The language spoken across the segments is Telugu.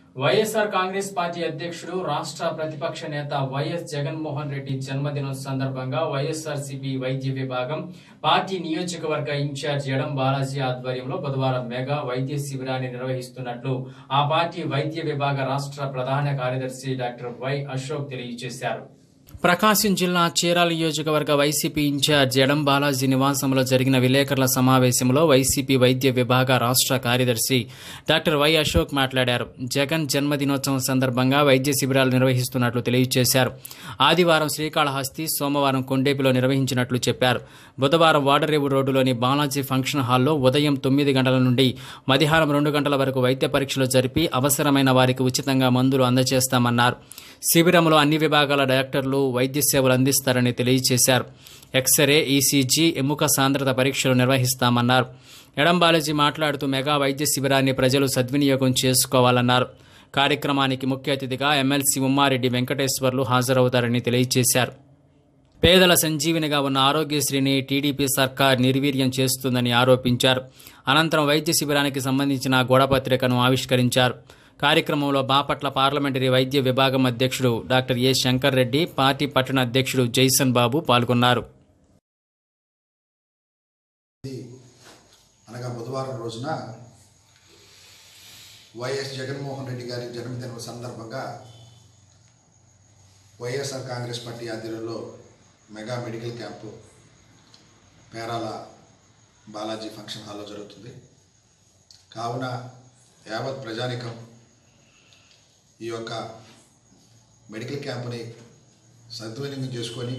వైఎస్ఆర్ కాంగ్రెస్ పార్టీ అధ్యక్షుడు రాష్ట్ర ప్రతిపక్ష నేత వైఎస్ జగన్మోహన్ రెడ్డి జన్మదినం సందర్భంగా వైఎస్ఆర్సీపీ వైద్య విభాగం పార్టీ నియోజకవర్గ ఇన్ఛార్జ్ ఎడం బాలాజీ ఆధ్వర్యంలో బుధవారం మెగా వైద్య శిబిరాన్ని నిర్వహిస్తున్నట్లు ఆ పార్టీ వైద్య విభాగ రాష్ట్ర ప్రధాన కార్యదర్శి డాక్టర్ వై అశోక్ తెలియజేశారు ప్రకాశం జిల్లా చీరాల నియోజకవర్గ వైసీపీ ఇన్ఛార్జ్ ఎడం బాలాజీ నివాసంలో జరిగిన విలేకరుల సమావేశంలో వైసీపీ వైద్య విభాగ రాష్ట్ర కార్యదర్శి డాక్టర్ వై అశోక్ మాట్లాడారు జగన్ జన్మదినోత్సవం సందర్భంగా వైద్య శిబిరాలు నిర్వహిస్తున్నట్లు తెలియజేశారు ఆదివారం శ్రీకాళహస్తి సోమవారం కొండేపిలో నిర్వహించినట్లు చెప్పారు బుధవారం వాడరేవు రోడ్డులోని బాలాజీ ఫంక్షన్ హాల్లో ఉదయం తొమ్మిది గంటల నుండి మధ్యాహ్నం రెండు గంటల వరకు వైద్య పరీక్షలు జరిపి అవసరమైన వారికి ఉచితంగా మందులు అందజేస్తామన్నారు శిబిరంలో అన్ని విభాగాల డాక్టర్లు వైద్య సేవలు అందిస్తారని తెలియజేశారు ఎక్స్రే ఈసీజీ ఎముక సాంద్రత పరీక్షలు నిర్వహిస్తామన్నారు ఎడం బాలాజీ మాట్లాడుతూ మెగా వైద్య శిబిరాన్ని ప్రజలు సద్వినియోగం చేసుకోవాలన్నారు కార్యక్రమానికి ముఖ్య అతిథిగా ఎమ్మెల్సీ ఉమ్మారెడ్డి వెంకటేశ్వర్లు హాజరవుతారని తెలియజేశారు పేదల సంజీవినిగా ఉన్న ఆరోగ్యశ్రీని టీడీపీ సర్కార్ నిర్వీర్యం చేస్తుందని ఆరోపించారు అనంతరం వైద్య శిబిరానికి సంబంధించిన గోడపత్రికను ఆవిష్కరించారు కార్యక్రమంలో బాపట్ల పార్లమెంటరీ వైద్య విభాగం అధ్యక్షుడు doctor A Shankar Reddy party పట్టణ అధ్యక్షుడు జైసన్ బాబు పాల్గొన్నారు అనగా బుధవారం రోజున వైఎస్ జగన్మోహన్ రెడ్డి గారి జన్మదినం సందర్భంగా వైఎస్ఆర్ కాంగ్రెస్ పార్టీ ఆధ్వర్యంలో mega medical camp Perala Balaji function హాల్లో జరుగుతుంది కావున యావత్ ప్రజానికం ఈ యొక్క మెడికల్ క్యాంపుని సద్వినియోగం చేసుకొని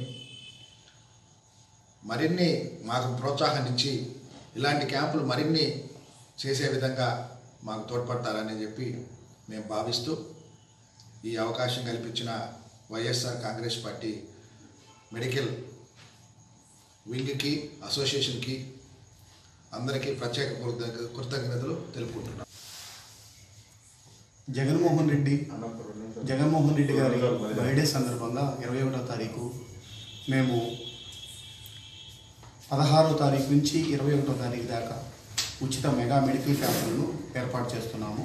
మరిన్ని మాకు ప్రోత్సాహాన్ని ఇచ్చి ఇలాంటి క్యాంపులు మరిన్ని చేసే విధంగా మాకు తోడ్పడతారని చెప్పి మేము భావిస్తూ ఈ అవకాశం కల్పించిన వైఎస్ఆర్ కాంగ్రెస్ పార్టీ మెడికల్ వింగ్కి అసోసియేషన్కి అందరికీ ప్రత్యేక కృతజ్ఞ కృతజ్ఞతలు తెలుపుకుంటున్నాం జగన్మోహన్ రెడ్డి జగన్మోహన్ రెడ్డి గారి బర్త్డే సందర్భంగా ఇరవై ఒకటో తారీఖు మేము పదహారో తారీఖు నుంచి ఇరవై ఒకటో తారీఖు దాకా ఉచిత మెగా మెడికల్ క్యాంపులను ఏర్పాటు చేస్తున్నాము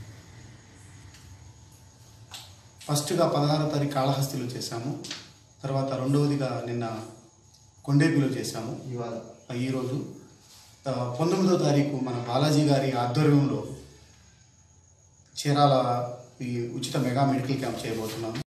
ఫస్ట్గా పదహారో తారీఖు కాళహస్తిలో చేశాము తర్వాత రెండవదిగా నిన్న కొండేపిలో చేశాము ఇవాళ ఈరోజు ఆ, పంతొమ్మిదో తారీఖు మన బాలాజీ గారి ఆధ్వర్యంలో చీరాల ఈ ఉచిత మెగా మెడికల్ క్యాంప్ చేయబోతున్నాము